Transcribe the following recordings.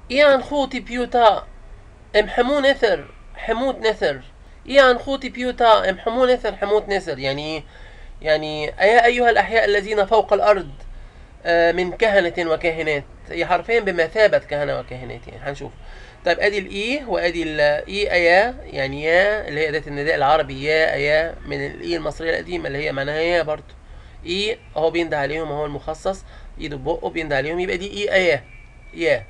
إيان خوتي بيوتا ام حمو نثر حموت نثر إيان خوتي بيوتا ام حمو نثر حموت نثر يعني إيه؟ يعني يا أيها الأحياء الذين فوق الأرض آه، من كهنة وكاهنات هي حرفيا بمثابة كهنة وكاهنات يعني هنشوف طيب ادي الاي وادي الاي ايا يعني يا اللي هي اداة النداء العربي يا ايا من الاي المصرية القديمة اللي هي معناها يا برضه اي اهو بينده عليهم اهو المخصص ايده بقه بينده عليهم يبقى دي اي ايا يا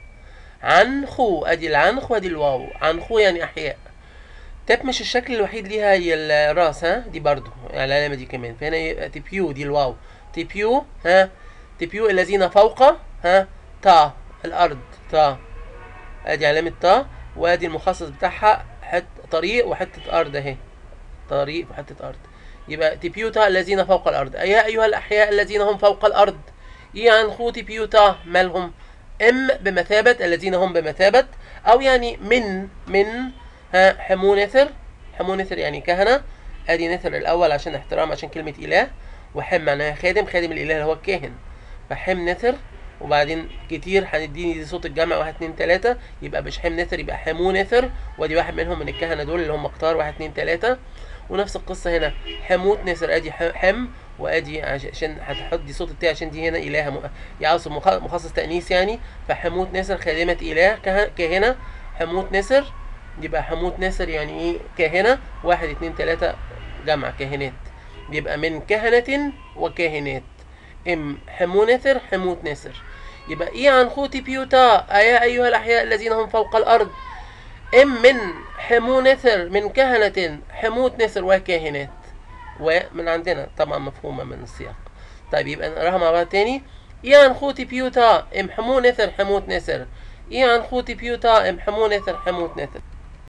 عنخو ادي العنخ وادي الواو عنخو يعني احياء تاب مش الشكل الوحيد ليها هي الراس ها دي برضو يعني العلامه دي كمان فهنا يبقى تبيو دي الواو تبيو ها تبيو الذين فوق ها تا الارض تا ادي علامه تا وادي المخصص بتاعها حت طريق وحته ارض اهي طريق وحته ارض يبقى تبيوتا الذين فوق الارض يا ايها الاحياء الذين هم فوق الارض ينخو تبيوتا مالهم ام بمثابه الذين هم بمثابه او يعني من من ها حمو نثر حمو نثر يعني كهنه ادي نثر الاول عشان احترام عشان كلمه اله وحم معناها خادم خادم الاله اللي هو الكاهن فحم نثر وبعدين كتير هنديني دي صوت الجمع واحد اتنين تلاتة يبقى مش حم نثر يبقى حمو نثر وادي واحد منهم من الكهنة دول اللي هم كتار واحد اتنين تلاتة ونفس القصة هنا حموت نثر ادي ح- حم وادي عش- عشان هتحط دي صوت التاء عشان دي هنا اله م- يعص مخ- مخصص تأنيث يعني فحموت نثر خادمة اله كه- كاهنة حموت نثر يبقى حموت نثر يعني ايه كاهنة واحد اتنين تلاتة جمع كاهنات يبقى من كهنة وكاهنات ام حمو نثر حموت نثر يبقى ايه عن خوتي بيوتا ايا ايها الاحياء الذين هم فوق الارض ام من حمو نثر من كهنة حموت نثر وكاهنات ومن عندنا طبعا مفهومة من السياق طيب يبقى نقراها مع بعض تاني ايه عن خوتي بيوتا ام حمو نثر حموت نثر ايه عن خوتي بيوتا ام حمو نثر حموت نثر